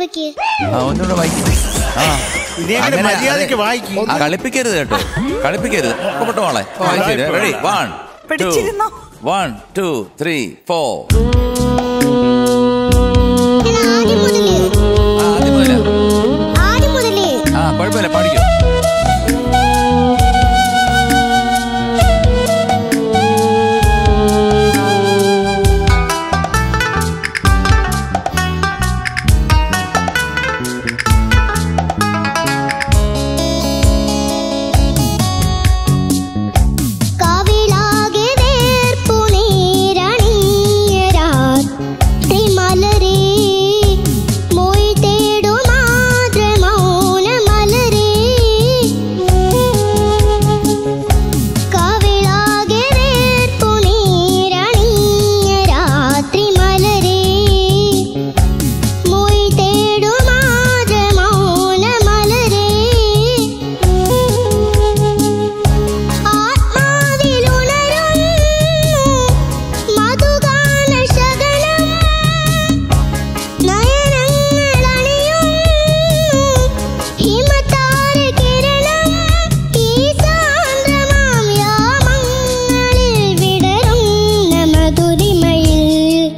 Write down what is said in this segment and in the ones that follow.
വായിക്ക് ആ ഒന്നുകൂടെ വായിക്കും ആ ഇനി അങ്ങനെ അങ്ങനെ മര്യാദയ്ക്ക് അതെ. വായിക്കും ആ, കളിപ്പിക്കരുത് കേട്ടോ കളിപ്പിക്കരുത് പൊട്ടോ മോളെ റെഡി വൺ പിടിച്ചിരുന്നോ? വൺ ടു ത്രീ ഫോർ എടാ, ആദ്യം മുതല് ആദ്യം മുതലാ ആദ്യം മുതല് ആ കുഴപ്പമില്ല പാടിക്കോ കാവിലാകെ വേർപ്പു നീരണിഞ്ഞ രാത്രി മലരേ മൊയ് തേടും ആദ്ര മൗന മലരേ കാവിലാകെ വേർപ്പു നീരണിഞ്ഞ രാത്രി മലരേ മൊയ് തേടും ആദ്ര മൗന മലരേ ആത്മാവിലുണരുന്നു മധുഗാന ശകലം നയനങ്ങളണിയുന്നു ഹിമതാര കിരണം ഈ സാന്ദ്രമാം യാമങ്ങളിൽ വിടരുന്ന മധുരിമയിൽ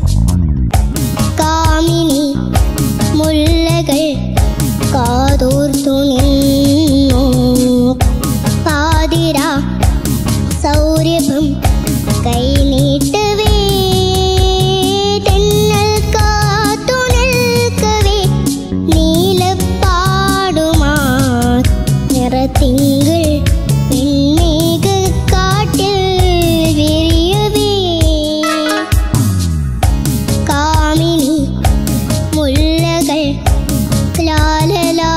കാമിനി മുല്ലകൾ കാതോർത്തു നിന്നു പാതിര സൗരഭം കൈനീട്ടവേ തെന്നൽ കാത്തു നിൽക്കവേ നീലപ്പാടുമാ നിറത്തിങ്കൾ പെൺമേഘ കാട്ടിൽ വിരിയവേ കാമിനി മുല്ലകൾ ലാലലാ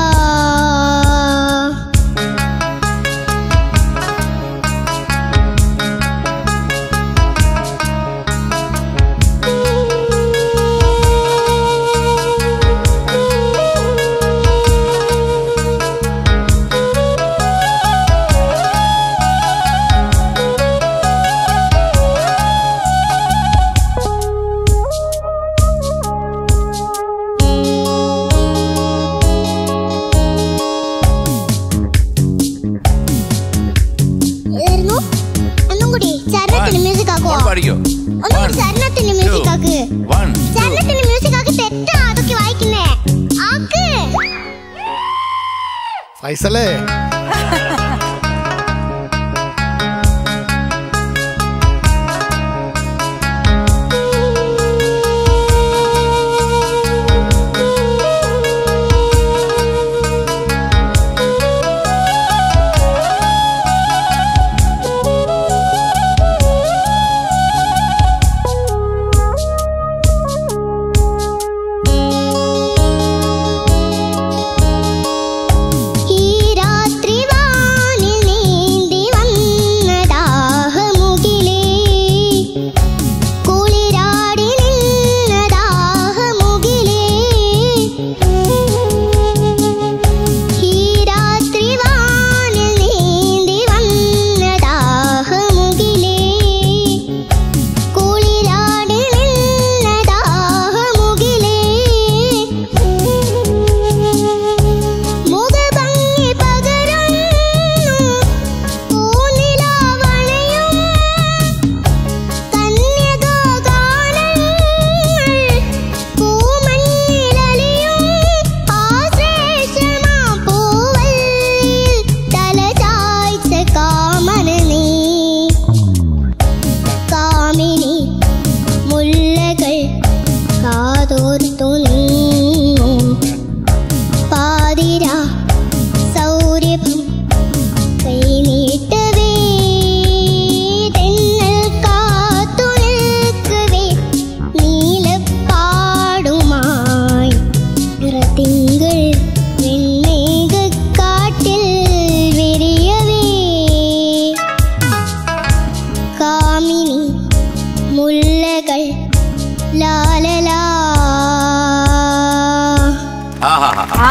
ഏതായിരുന്നു? ഒന്നും കൂടി ചരണത്തിന് മ്യൂസിക് ആക്കുവോ മോൾ പാടിക്കോ ഒന്നും കൂടി ചരണത്തിന് മ്യൂസിക് ആക്ക് വൺ ചരണത്തിന് മ്യൂസിക് ആക്കി തെറ്റാ അതൊക്കെ വായിക്കുന്നേ ആക്ക് ഫൈസലേ ഈ രാത്രി വാനിൽ നീന്തി വന്ന ദാഹമുകിലേ കുളിരാടി നിന്ന ദാഹമുകിലേ ഈ രാത്രി വാനിൽ നീന്തി വന്ന ദാഹമുകിലേ കുളിരാടി നിന്ന ദാഹമുകിലേ മുഖഭംഗി പകരുന്നു പൂനിലാവണയും കന്യകാഗാനങ്ങൾ പൂമഞ്ഞിലലിയും ആശ്ലേഷമാം പൂവല്ലിൽ തലചായ്ച്ച കാമന നീ കാമിനി മുല്ലകൾ കാതോർത്തു നിന്നു പാതിര സൗരഭം കൈനീട്ടവേ തെന്നൽ കാത്തു നിൽക്കവേ നീലപ്പാടുമായി നിറത്തിങ്കൾ വെണ്ണേകാട്ടിൽ വിരിയവേ കാമിനി മുല്ലകൾ ലാലലാ ആ ഹാ ഹാ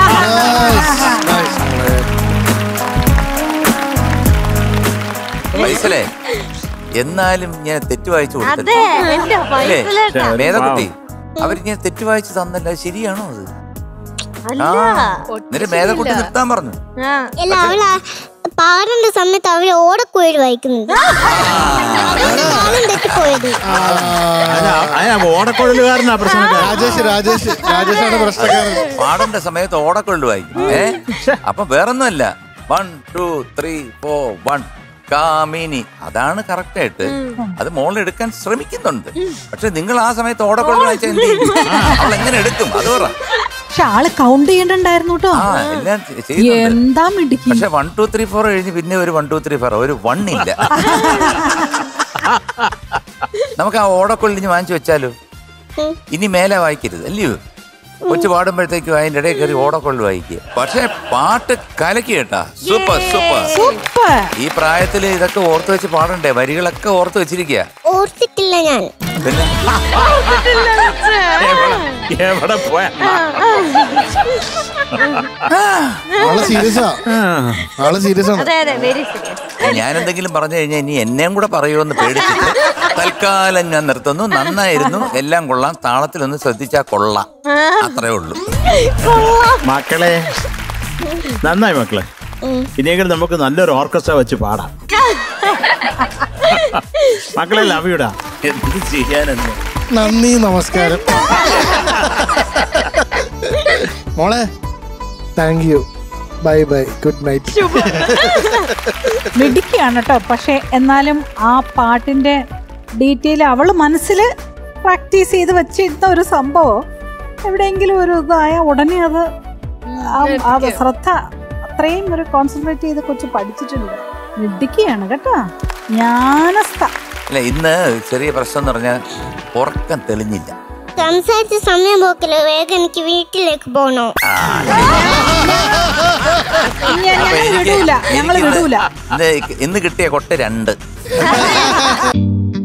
ഫൈസലേ എന്നാലും ഞാൻ തെറ്റ് വായിച്ചു അതെ കൊടുത്തല്ലേ എന്റെ അല്ലേ ഫൈസലേട്ടാ മേധക്കുട്ടി അവരിങ്ങനെ തെറ്റ് വായിച്ചു തന്നല്ല അത് ശരിയാണോ അത് ആ എന്നിട്ട് മേതക്കുട്ടി നിർത്താൻ പറഞ്ഞു അല്ല അവള് പാടേണ്ട സമയത്ത് അവര് ഓടക്കുഴൽ വായിക്കുന്നുണ്ട് കാലം തെറ്റിപ്പോയത് അതിനാ ഓടക്കുഴലുകാരനാ പ്രശ്നക്കാരൻ രാജേഷ് രാജേഷ് രാജേഷാണ് പ്രശ്നക്കാരൻ പാടേണ്ട സമയത്ത് ഓടക്കൊള്ളു വായിക്കും ഏ അപ്പൊ വേറൊന്നുമല്ല one two three four one കാമിനി അതാണ് കറക്റ്റ് ആയിട്ട് അത് മോളിൽ എടുക്കാൻ ശ്രമിക്കുന്നുണ്ട് പക്ഷെ നിങ്ങൾ ആ സമയത്ത് ഓടക്കൊള്ളു വായിച്ചാൽ എന്ത് ചെയ്യും അവൾ എങ്ങനെ എടുക്കും അത് പറ പക്ഷെ ആള് കൗണ്ട് ചെയ്യണ്ടായിരുന്നു കേട്ടോ ആ എല്ലാം ചെ- ചെയ്യുന്നുണ്ട് എന്താ മിടുക്കി പക്ഷെ വൺ ടു ത്രീ ഫോർ കഴിഞ്ഞ് പിന്നെ ഒരു വൺ ടു ത്രീ ഫോർ ഒരു വൺ ഇല്ല നമുക്ക് ആ ഓടക്കൊള്ളിഞ്ഞ് വാങ്ങിച്ചു വെച്ചാലോ ഇനി മേലെ വായിക്കരുത് അല്ലയോ കൊച്ചു പാടുമ്പോഴത്തേക്കും അതിന്റെ ഇടയിൽ കയറി ഓടക്കൊള്ളു വായിക്കുക പക്ഷെ പാട്ട് കലക്കി കേട്ടാ സൂപ്പർ സൂപ്പർ സൂപ്പർ ഈ പ്രായത്തിൽ ഇതൊക്കെ ഓർത്ത് വെച്ച് പാടണ്ടേ വരികളൊക്കെ ഓർത്ത് വെച്ചിരിക്കുക ഓർത്തിട്ടില്ല ഞാൻ പിന്നെ എവിടെ പോയാ ആള് സീരിയസാ ആള് സീരിയസ് ആണ് അതെ അതെ വെരി സീരിയസ് ഞാൻ എന്തെങ്കിലും പറഞ്ഞു കഴിഞ്ഞാൽ ഇനി എന്നെയും കൂടെ പറയുമെന്ന് പേടിച്ചിട്ട് തൽക്കാലം ഞാൻ നിർത്തുന്നു നന്നായിരുന്നു എല്ലാം കൊള്ളാം താളത്തിലൊന്ന് ശ്രദ്ധിച്ചാൽ കൊള്ളാം അത്രേ ഉള്ളൂ മക്കളെ നന്നായി മക്കളെ ഇനിയെങ്കിലും നമുക്ക് നല്ലൊരു ഓർക്കസ്ട്ര വെച്ച് പാടാം മക്കളെ ലവ് യുടാ എന്ത് ചെയ്യാനെന്ന് നന്ദി നമസ്കാരം മോളെ thank you bye bye good night മിടുക്കിയാണ് കേട്ടോ പക്ഷെ എന്നാലും ആ പാട്ടിന്റെ ഡീറ്റെയിൽ അവള് മനസ്സിൽ പ്രാക്ടീസ് ചെയ്ത് വെച്ചിരുന്ന ഒരു സംഭവം എവിടെയെങ്കിലും ഒരു ഇതായ ഉടനെ അത് ആ- ആ ശ്രദ്ധ അത്രയും ഒരു കോൺസെൻട്രേറ്റ് ചെയ്ത് കൊച്ചു പഠിച്ചിട്ടുണ്ട് മിടുക്കിയാണ് കേട്ടോ ജ്ഞാനസ്ഥ അല്ല ഇന്ന് ചെറിയ പ്രശ്നം എന്ന് പറഞ്ഞാൽ ഉറക്കം തെളിഞ്ഞില്ല സംസാരിച്ച സമയം പോക്കില്ല വേഗം എനിക്ക് വീട്ടിലേക്ക് പോണോ ഞ- അപ്പൊ ഞങ്ങൾ എനിക്ക് വിടൂല ഞങ്ങൾ എനിക്കിന്ന് വിടൂല ഇന്ന് ഇന്ന് കിട്ടിയ കൊട്ട രണ്ട്